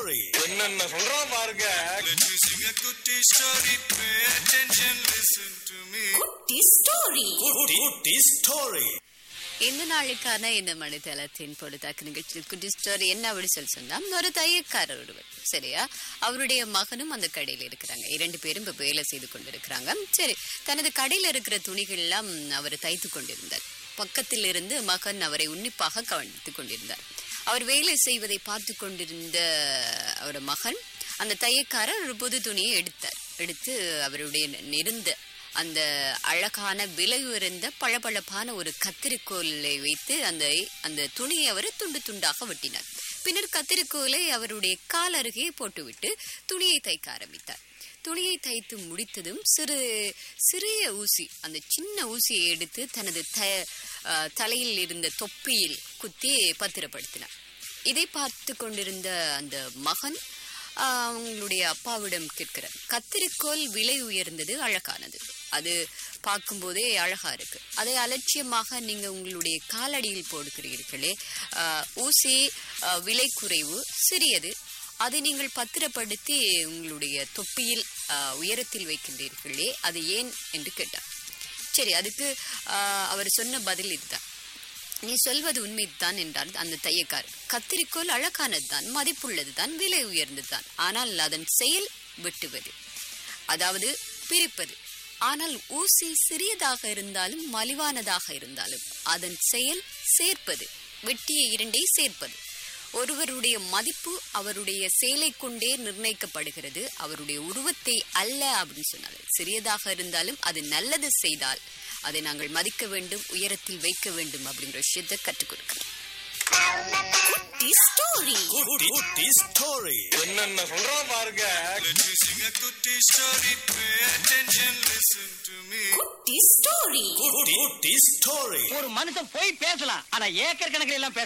story. என்னென்ன சொல்றான் பாருங்க Let me sing a goody story. Pay attention, listen to me. குட்டி ஸ்டோரி Goody, goody story. இந்த நாளுக்கான இந்த மணித்தளத்தின் பொழுதாக்கு நிகழ்ச்சி குட்டி ஸ்டோரி என்ன அப்படி சொல்லி சொன்னா ஒரு தையக்காரர் ஒருவர் சரியா அவருடைய மகனும் அந்த கடையில் இருக்கிறாங்க இரண்டு பேரும் இப்ப வேலை செய்து கொண்டிருக்கிறாங்க சரி தனது கடையில் இருக்கிற துணிகள் எல்லாம் அவர் தைத்து கொண்டிருந்தார் பக்கத்தில் இருந்து மகன் அவரை உன்னிப்பாக கவனித்துக் கொண்டிருந்தார் அவர் வேலை செய்வதை பார்த்து கொண்டிருந்த அவரோட மகன் அந்த தையக்காரர் ஒரு புது துணியை எடுத்தார் எடுத்து அவருடைய நெருந்த அந்த அழகான விலை உயர்ந்த பளபளப்பான ஒரு கத்திரிக்கோலை வைத்து அந்த அந்த துணியை அவர் துண்டு துண்டாக வெட்டினார் பின்னர் கத்திரிக்கோலை அவருடைய கால் அருகே போட்டுவிட்டு துணியை தைக்க ஆரம்பித்தார் துணியை தைத்து முடித்ததும் சிறு சிறிய ஊசி அந்த சின்ன ஊசியை எடுத்து தனது த அஹ், தலையில் இருந்த தொப்பியில் குத்தி பத்திரப்படுத்தினார் இதை பார்த்து கொண்டிருந்த அந்த மகன் ஆஹ், அவங்களுடைய அப்பாவிடம் கேட்கிறார் கத்திரிக்கோல் விலை உயர்ந்தது அழகானது அது பார்க்கும்போதே அழகா இருக்கு அதை அலட்சியமாக நீங்க உங்களுடைய காலடியில் போடுகிறீர்களே ஆஹ், ஊசி ஆஹ், விலை குறைவு சிறியது அதை நீங்கள் பத்திரப்படுத்தி உங்களுடைய தொப்பியில் ஆஹ், உயரத்தில் வைக்கின்றீர்களே அது ஏன் என்று கேட்டார் சரி அதுக்கு ஆஹ், அவர் சொன்ன பதில் இதுதான் நீ சொல்வது உண்மைதான் என்றார் அந்த தையக்காரர் கத்திரிக்கோல் அழகானதுதான் மதிப்புள்ளதுதான் விலை உயர்ந்ததுதான் ஆனால் அதன் செயல் வெட்டுவது அதாவது பிரிப்பது ஆனால் ஊசி சிறியதாக இருந்தாலும் மலிவானதாக இருந்தாலும் அதன் செயல் சேர்ப்பது வெட்டிய இரண்டை சேர்ப்பது ஒருவருடைய மதிப்பு அவருடைய செயலை கொண்டே நிர்ணயிக்கப்படுகிறது அவருடைய உருவத்தை அல்ல அப்படின்னு சொன்னார் சிறியதாக இருந்தாலும் அது நல்லது செய்தால் அதை நாங்கள் மதிக்க வேண்டும் உயரத்தில் வைக்க வேண்டும் அப்படிங்கிற விஷயத்தை கற்றுக் கொடுக்கிறோம் குட்டி ஸ்டோரி Goody, goody story. என்னென்ன சொல்றான் பாருங்க Let me sing a goody story. Pay attention, listen to me. குட்டி ஸ்டோரி Goody, goody story. ஒரு மனுஷன் போய் பேசலாம் ஆனா ஏக்கர் கணக்கில் எல்லாம் பேச